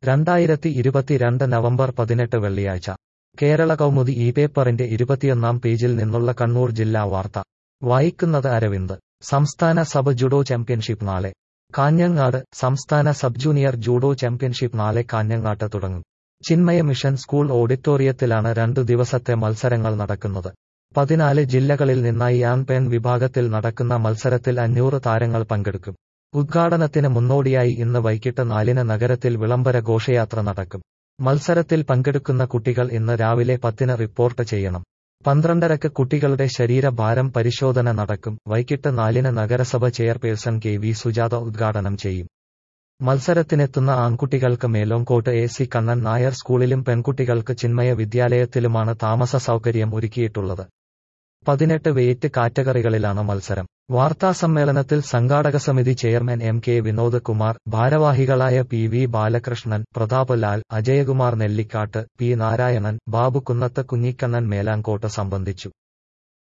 രണ്ടായിരത്തി ഇരുപത്തിരണ്ട് നവംബർ പതിനെട്ട് വെള്ളിയാഴ്ച കേരള കൗമുദി ഈ പേപ്പറിന്റെ ഇരുപത്തിയൊന്നാം പേജിൽ നിന്നുള്ള കണ്ണൂർ ജില്ലാ വാർത്ത വായിക്കുന്നത് അരവിന്ദ് സംസ്ഥാന സബ് ജുഡോ ചാമ്പ്യൻഷിപ്പ് നാളെ കാഞ്ഞങ്ങാട് സംസ്ഥാന സബ് ജൂനിയർ ജൂഡോ ചാമ്പ്യൻഷിപ്പ് നാളെ കാഞ്ഞങ്ങാട്ട് തുടങ്ങും ചിന്മയ മിഷൻ സ്കൂൾ ഓഡിറ്റോറിയത്തിലാണ് രണ്ടു ദിവസത്തെ മത്സരങ്ങൾ നടക്കുന്നത് പതിനാല് ജില്ലകളിൽ നിന്നായി ആൺ പെൺ വിഭാഗത്തിൽ നടക്കുന്ന മത്സരത്തിൽ അഞ്ഞൂറ് താരങ്ങൾ പങ്കെടുക്കും ഉദ്ഘാടനത്തിന് മുന്നോടിയായി ഇന്ന് വൈകിട്ട് നാലിന് നഗരത്തിൽ വിളംബര ഘോഷയാത്ര നടക്കും മത്സരത്തിൽ പങ്കെടുക്കുന്ന കുട്ടികൾ ഇന്ന് രാവിലെ പത്തിന് റിപ്പോർട്ട് ചെയ്യണം പന്ത്രണ്ടരക്ക് കുട്ടികളുടെ ശരീരഭാരം പരിശോധന നടക്കും വൈകിട്ട് നാലിന് നഗരസഭ ചെയർപേഴ്സൺ കെ വി സുജാത ഉദ്ഘാടനം ചെയ്യും മത്സരത്തിനെത്തുന്ന ആൺകുട്ടികൾക്ക് മേലോങ്കോട്ട് എ സി കണ്ണൻ നായർ സ്കൂളിലും പെൺകുട്ടികൾക്ക് ചിന്മയ വിദ്യാലയത്തിലുമാണ് താമസ സൗകര്യം ഒരുക്കിയിട്ടുള്ളത് പതിനെട്ട് വെയിറ്റ് കാറ്റഗറികളിലാണ് മത്സരം വാർത്താസമ്മേളനത്തിൽ സംഘാടക സമിതി chairman M K Vinod Kumar ഭാരവാഹികളായ P V Balakrishnan Prathap Lal Ajayakumar Nellikkat P Narayanan Babu Kunnath Kunhikannan Melankot സംബന്ധിച്ചു